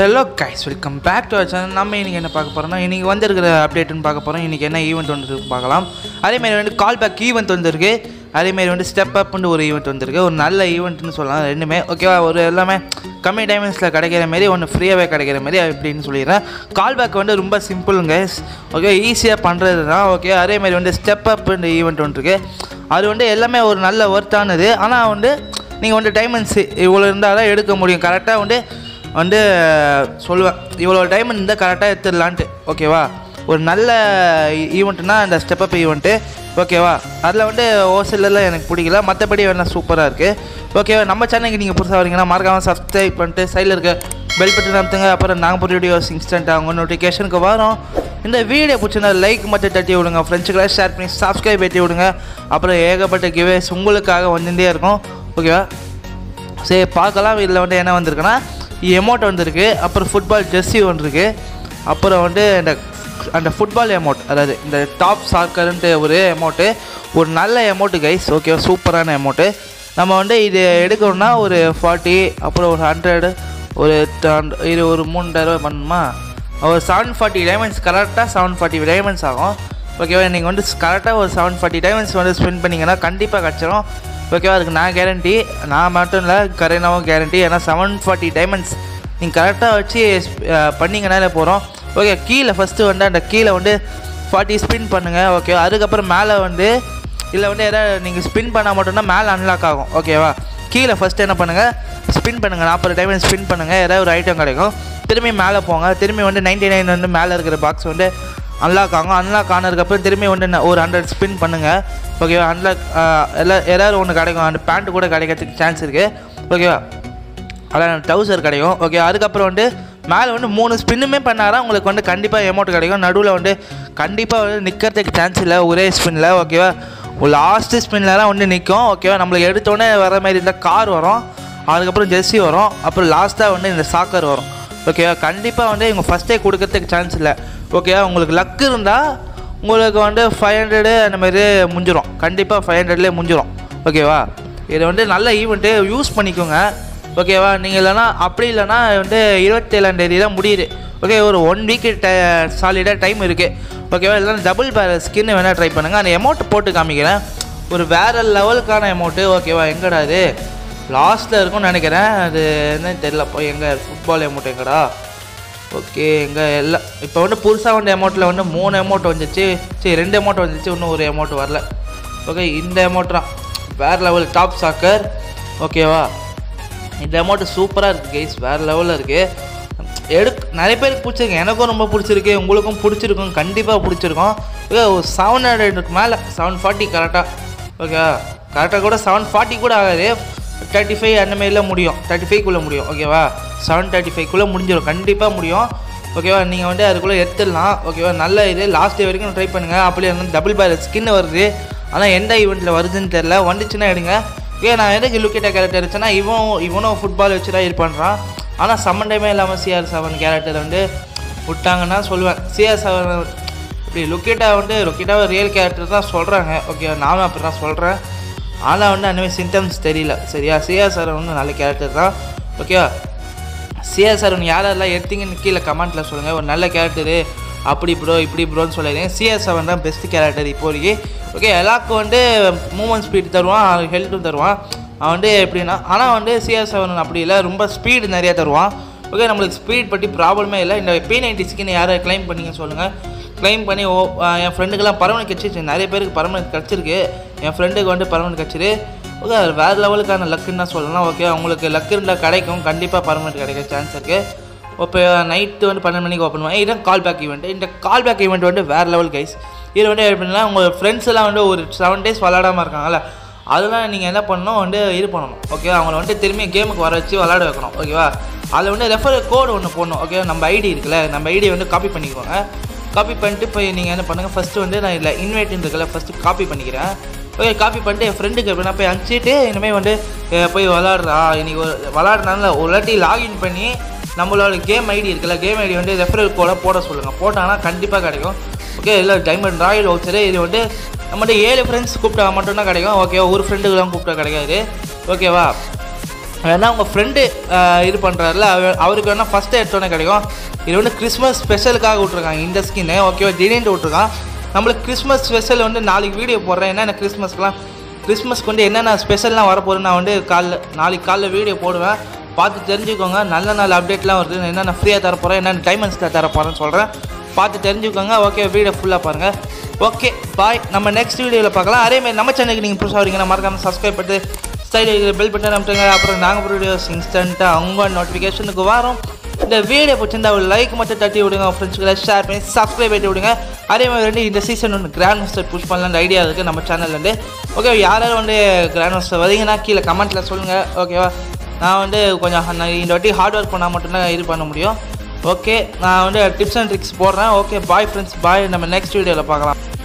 hello guys welcome back to channel நம்ம இன்றைக்கி என்ன பார்க்க போகிறோம்னா இன்றைக்கி வந்திருக்கிற அப்டேட்டுன்னு பார்க்க போகிறோம் இன்றைக்கி என்ன ஈவெண்ட் வந்து பார்க்கலாம் அதேமாரி வந்து கால் பேக் ஈவெண்ட் வந்திருக்கு அதேமாரி வந்து ஸ்டெப் அப்னு ஒரு ஈவெண்ட் வந்திருக்கு ஒரு நல்ல ஈவெண்ட்னு சொல்லலாம் ரெண்டுமே ஓகேவா ஒரு எல்லாமே கம்மி டைமண்ட்ஸில் கிடைக்கிற மாரி ஒன்று ஃப்ரீயாகவே கிடைக்கிற மாதிரி அப்படின்னு சொல்லிடுறேன் கால் பேக் வந்து ரொம்ப சிம்பிளுங்க ஓகே ஈஸியாக பண்ணுறது தான் ஓகே அதேமாரி வந்து ஸ்டெப் அப்னு ஈவெண்ட் ஒன்று இருக்குது அது வந்து எல்லாமே ஒரு நல்ல ஒர்த்தானது ஆனால் வந்து நீங்கள் வந்து டைமண்ட்ஸ் இவ்வளோ இருந்தால் தான் எடுக்க முடியும் கரெக்டாக வந்து வந்து சொல்லுவேன் இவ்வளோ டைமண்ட் இருந்தால் கரெக்டாக எடுத்துடலான்ட்டு ஓகேவா ஒரு நல்ல ஈவெண்ட்னா அந்த ஸ்டெப் அப் ஈவெண்ட்டு ஓகேவா அதில் வந்து ஓசிலெலாம் எனக்கு பிடிக்கல மற்றபடி வேணால் சூப்பராக இருக்குது ஓகேவா நம்ம சேனலுக்கு நீங்கள் புதுசாக வரீங்கன்னா மறக்காமல் சப்ஸ்கிரைப் பண்ணிட்டு சைடில் இருக்க பெல் பட்டன் அமுத்துங்க அப்புறம் நாங்கள் போகிற வீடியோஸ் இன்ஸ்டன்ட் அவங்க நோட்டிஃபிகேஷனுக்கு வரும் இந்த வீடியோ பிடிச்சிருந்தா லைக் மட்டும் தட்டி விடுங்க ஃப்ரெண்ட்ஸுக்கெல்லாம் ஷேர் பண்ணி சப்ஸ்கிரைப் ஏற்றி விடுங்க அப்புறம் ஏகப்பட்ட கிவேஸ் உங்களுக்காக வந்துட்டே இருக்கும் ஓகேவா சரி பார்க்கலாம் இதில் வந்து என்ன வந்திருக்குன்னா எமௌண்ட் வந்திருக்கு அப்புறம் ஃபுட்பால் ஜெர்சி ஒன்று இருக்குது அப்புறம் வந்து இந்த அந்த ஃபுட்பால் அமௌண்ட் அதாவது இந்த டாப் சாக்கர்ன்ட்டு ஒரு அமௌண்ட்டு ஒரு நல்ல அமௌண்ட்டு கைஸ் ஓகே சூப்பரான அமௌண்ட்டு நம்ம வந்து இது எடுக்கணும்னா ஒரு ஃபார்ட்டி அப்புறம் ஒரு ஹண்ட்ரடு ஒரு த- இது ஒரு மூணு தடவை பண்ணணுமா ஒரு செவன் ஃபார்ட்டி டைமண்ட்ஸ் கரெக்டாக செவன் ஃபார்ட்டி டைமண்ட்ஸ் ஆகும் ஓகேவா நீங்கள் வந்து கரெக்டாக ஒரு செவன் ஃபார்ட்டி டைமண்ட்ஸ் வந்து ஸ்பெண்ட் பண்ணிங்கன்னா கண்டிப்பாக கிடச்சிரும் ஓகேவா அதுக்கு நான் கேரண்டி நான் மட்டும் இல்லை கரீனாவும் கேரண்டி ஏன்னா செவன் ஃபார்ட்டி டைமண்ட்ஸ் நீங்கள் கரெக்டாக வச்சு அஹ், பண்ணீங்கனாலே போகிறோம் ஓகே கீழே ஃபஸ்ட்டு வந்து அந்த கீழே வந்து ஃபார்ட்டி ஸ்பின் பண்ணுங்கள் ஓகே அதுக்கப்புறம் மேலே வந்து இல்லை வந்து எதாவது நீங்கள் ஸ்பின் பண்ணால் மட்டும்தான் மேலே அன்லாக் ஆகும் ஓகேவா கீழே ஃபஸ்ட்டு என்ன பண்ணுங்கள் ஸ்பின் பண்ணுங்கள் நாற்பது டைம் ஸ்பின் பண்ணுங்கள் ஏதாவது ஒரு ஐட்டம் கிடைக்கும் திரும்பி மேலே போங்க திரும்பி வந்து நைன்டி நைன் வந்து மேலே இருக்கிற பாக்ஸ் வந்து அன்லாக் ஆகும் அன்லாக் ஆனதுக்கப்புறம் திரும்பி வந்து ந- ஒரு ஹண்ட்ரட் ஸ்பின் பண்ணுங்கள் ஓகேவா அன்லாக் எல்லா ஏதாவது ஒன்று கிடைக்கும் அந்த பேண்ட் கூட கிடைக்கிறதுக்கு சான்ஸ் இருக்குது ஓகேவா அதான் டவுசர் கிடைக்கும் ஓகே அதுக்கப்புறம் வந்து மேலே வந்து மூணு ஸ்பின்னுமே பண்ணாரா உங்களுக்கு வந்து கண்டிப்பாக அமௌண்ட் கிடைக்கும் நடுவில் வந்து கண்டிப்பாக வந்து நிற்கிறதுக்கு சான்ஸ் இல்லை ஒரே ஸ்பின்னில் ஓகேவா லாஸ்ட்டு ஸ்பின்னில் தான் வந்து நிற்கும் ஓகேவா நம்மளுக்கு எடுத்தோடனே வர மாதிரி இருந்தால் கார் வரும் அதுக்கப்புறம் ஜெர்சி வரும் அப்புறம் லாஸ்ட்டாக வந்து இந்த சாக்கர் வரும் ஓகேவா கண்டிப்பாக வந்து இவங்க ஃபஸ்ட்டே கொடுக்கறதுக்கு சான்ஸ் இல்லை ஓகேவா உங்களுக்கு லக் இருந்தால் உங்களுக்கு வந்து ஃபைவ் ஹண்ட்ரடு அந்த மாதிரி முடிஞ்சிடும் கண்டிப்பாக ஃபைவ் ஹண்ட்ரட்லேயே முடிஞ்சிடும் ஓகேவா இது வந்து நல்ல ஈவெண்ட்டு யூஸ் பண்ணிக்கோங்க ஓகேவா நீங்கள் இல்லைனா அப்படி இல்லைனா வந்து இருபத்தேழாம் தேதி தான் முடியுது ஓகே ஒரு ஒன் வீக் சாலிடாக டைம் இருக்குது ஓகேவா இல்லைனா டபுள் பேர் ஸ்கின் வேணால் ட்ரை பண்ணுங்கள் அந்த அமௌண்ட் போட்டு காமிக்கிறேன் ஒரு வேறு லெவலுக்கான அமௌண்ட்டு ஓகேவா எங்கடா அது லாஸ்ட்டில் இருக்கும்னு நினைக்கிறேன் அது என்னன்னு தெரியலப்பா எங்கே ஃபுட்பால் அமௌண்ட் எங்கடா ஓகே எங்கே எல்லாம் இப்போ வந்து புதுசாக வந்த அமௌண்ட்டில் வந்து மூணு அமௌண்ட் வந்துச்சு சரி ரெண்டு அமௌண்ட் வந்துச்சு இன்னும் ஒரு அமௌண்ட் வரல ஓகே இந்த அமௌண்ட் தான் வேறு லெவல் டாப் சாக்கர் ஓகேவா இந்த அமௌண்ட் சூப்பராக இருக்குது கைஸ் வேறு லெவலில் இருக்குது எடு நிறைய பேருக்கு பிடிச்சிருக்கு எனக்கும் ரொம்ப பிடிச்சிருக்கு உங்களுக்கும் பிடிச்சிருக்கும் கண்டிப்பாக பிடிச்சிருக்கும் ஓகே ஒரு செவன் ஹண்ட்ரடுக்கு மேலே செவன் ஃபார்ட்டி கரெக்டாக ஓகே கரெக்டாக கூட செவன் ஃபார்ட்டி கூட ஆகாது தேர்ட்டி ஃபைவ் அந்த மாதிரிலாம் முடியும் தேர்ட்டி ஃபைவ்க்குள்ளே முடியும் ஓகேவா செவன் தேர்ட்டி ஃபைவ்க்குள்ளே முடிஞ்சிடும் கண்டிப்பாக முடியும் ஓகேவா நீங்கள் வந்து அதுக்குள்ளே எடுத்துடலாம் ஓகேவா நல்ல இது லாஸ்ட் டே வரைக்கும் ட்ரை பண்ணுங்கள் அப்படி இருந்தால் டபுள் பேர் ஸ்கின் வருது ஆனால் எந்த ஈவெண்ட்டில் வருதுன்னு தெரில வந்துச்சுன்னா எடுங்க ஏன் நான் எதுக்கு லுக்கேட்டா கேரக்டர் இருந்துச்சுன்னா இவன் இவனும் ஃபுட்பால் வச்சு தான் இது பண்ணுறான் ஆனால் சம்மந்தமே இல்லாமல் சிஆர் செவன் கேரக்டர் வந்து விட்டாங்கன்னா சொல்லுவேன் சிஆர் செவன் இப்படி லுக்கேட்டா வந்து லுக்கேட்டாவை ரியல் கேரக்டர் தான் சொல்கிறாங்க ஓகே நானும் அப்படி தான் சொல்கிறேன் ஆனால் வந்து அந்த மாதிரி சிம்டம்ஸ் தெரியல சரியா சிஆர் சார் வந்து நல்ல கேரக்டர் தான் ஓகேவா சிஆர் சார் ஒன்று யாரெல்லாம் எடுத்தீங்கன்னு கீழே கமெண்ட்டில் சொல்லுங்கள் ஒரு நல்ல கேரக்டரு அப்படி ப்ரோ இப்படி ப்ரோன்னு சொல்லிடுறேன் சிஆர் செவன் தான் பெஸ்ட் கேரக்டர் இப்போதைக்கு ஓகே எல்லாருக்கும் வந்து மூமெண்ட் ஸ்பீட் தருவான் ஹெல்த்தும் தருவான் அவன் வந்து எப்படின்னா ஆனால் வந்து சிஆர் செவன் அப்படி இல்லை ரொம்ப ஸ்பீடு நிறையா தருவான் ஓகே நம்மளுக்கு ஸ்பீட் பற்றி ப்ராப்ளமே இல்லை இந்த பி நைன்டி ஸ்கின் யாரை க்ளைம் பண்ணீங்க சொல்லுங்கள் க்ளைம் பண்ணி ஓ என் ஃப்ரெண்டுக்கெல்லாம் பர்மனெண்ட் கிடச்சிச்சு நிறைய பேருக்கு பர்மனெண்ட் கிடச்சிருக்கு என் ஃப்ரெண்டுக்கு வந்து பர்மனெண்ட் கிடச்சிரு ஓகே அது வேறு லெவலுக்கான லக்குன்னு தான் சொல்லலாம் ஓகே உங்களுக்கு லக் இருந்தால் கிடைக்கும் கண்டிப்பாக பர்மனெண்ட் கிடைக்க சான்ஸ் இருக்குது இப்போ நைட்டு வந்து பன்னெண்டு மணிக்கு ஓப்பன் பண்ணி இதுதான் கால் பேக் ஈவெண்ட் இந்த கால் பேக் ஈவெண்ட் வந்து வேறு லெவல் கைஸ் இது வந்து எப்படின்னா உங்கள் ஃப்ரெண்ட்ஸ் எல்லாம் வந்து ஒரு செவன் டேஸ் விளாடாமல் இருக்காங்கல்ல அதெல்லாம் நீங்கள் என்ன பண்ணணும் வந்து இது பண்ணணும் ஓகே அவங்கள வந்து திரும்பி கேமுக்கு வர வச்சு விளாட வைக்கணும் ஓகேவா அதில் வந்து ரெஃபர் கோடு ஒன்று போடணும் ஓகே நம்ம ஐடி இருக்குல்ல நம்ம ஐடியை வந்து காப்பி பண்ணிக்கோங்க காப்பி பண்ணிட்டு இப்போ நீங்கள் என்ன பண்ணுங்கள் ஃபஸ்ட்டு வந்து நான் இல்லை இன்வைட் இருக்குல்ல ஃபஸ்ட்டு காப்பி பண்ணிக்கிறேன் ஓகே காப்பி பண்ணிட்டு என் ஃப்ரெண்டுக்கு எப்படின்னா போய் அனுப்பிச்சிட்டு இனிமேல் வந்து அஹ், போய் விளாட்றா இன்னைக்கு ஒரு விளாட்றனால ஒரு வாட்டி லாகின் பண்ணி நம்மளோட கேம் ஐடி இருக்குல்ல கேம் ஐடி வந்து ரெஃபரல் கோட போட சொல்லுங்கள் போட்டாங்கன்னா கண்டிப்பாக கிடைக்கும் ஓகே இல்லை டைமண்ட் ராயல் வவுச்சரு இது வந்து நம்மகிட்ட ஏழு ஃப்ரெண்ட்ஸ் கூப்பிட்டா மட்டும்தான் கிடைக்கும் ஓகே ஒரு ஃப்ரெண்டுக்கெல்லாம் கூப்பிட்டா கிடைக்காது ஓகேவா வேணா உங்கள் ஃப்ரெண்டு இது பண்ணுறாருல அவருக்கு வேணால் ஃபஸ்ட்டு எடுத்தோன்னே கிடைக்கும் இது வந்து கிறிஸ்மஸ் ஸ்பெஷலுக்காக விட்ருக்காங்க இந்த ஸ்கின்னு ஓகேவா திடீர்னு விட்ருக்கான் நம்மளுக்கு கிறிஸ்மஸ் ஸ்பெஷல் வந்து நாளைக்கு வீடியோ போடுறேன் என்னென்ன கிறிஸ்மஸ்க்குலாம் கிறிஸ்மஸ்க்கு வந்து என்னென்ன ஸ்பெஷல்லாம் வரப்போகுது நான் வந்து காலைல நாளைக்கு காலைல வீடியோ போடுவேன் பார்த்து தெரிஞ்சுக்கோங்க நல்ல நல்ல அப்டேட்லாம் வருது என்னென்ன ஃப்ரீயாக தரப்போகிறேன் என்னென்ன டைமண்ட்ஸில் தரப்போகிறேன்னு சொல்கிறேன் பார்த்து தெரிஞ்சுக்கோங்க ஓகே வீடியோ ஃபுல்லாக பாருங்கள் ஓகே பாய் நம்ம நெக்ஸ்ட் வீடியோவில் பார்க்கலாம் அதேமாதிரி நம்ம சேனலுக்கு நீங்கள் புதுசாக வரீங்கன்னா மறக்காமல் சப்ஸ்கிரைப் பண்ணிட்டு சைடில் பெல் பட்டன் அமுத்துங்க அப்புறம் நாங்கள் வீடியோஸ் இன்ஸ்டண்ட்டாக அவங்க நோட்டிஃபிகேஷனுக்கு வரும் இந்த வீடியோ பிடிச்சிருந்தா ஒரு லைக் மட்டும் தட்டி விடுங்க உங்கள் ஃப்ரெண்ட்ஸ்களை ஷேர் பண்ணி சப்ஸ்கிரைப் பண்ணி விடுங்க அதே மாதிரி வந்து இந்த சீசன் ஒன்று கிராண்ட் மாஸ்டர் புஷ் பண்ணலான்னு ஐடியா இருக்குது நம்ம சேனல்லேருந்து ஓகே யாராவது வந்து கிராண்ட் மாஸ்டர் வரீங்கன்னா கீழே கமெண்ட்டில் சொல்லுங்கள் ஓகேவா நான் வந்து கொஞ்சம் நான் இந்த வாட்டி ஹார்ட் ஒர்க் பண்ணால் மட்டும்தான் இது பண்ண முடியும் ஓகே நான் வந்து டிப்ஸ் அண்ட் ட்ரிக்ஸ் போடுறேன் ஓகே பாய் ஃப்ரெண்ட்ஸ் பாய் நம்ம நெக்ஸ்ட் வீடியோவில் பார்க்கலாம்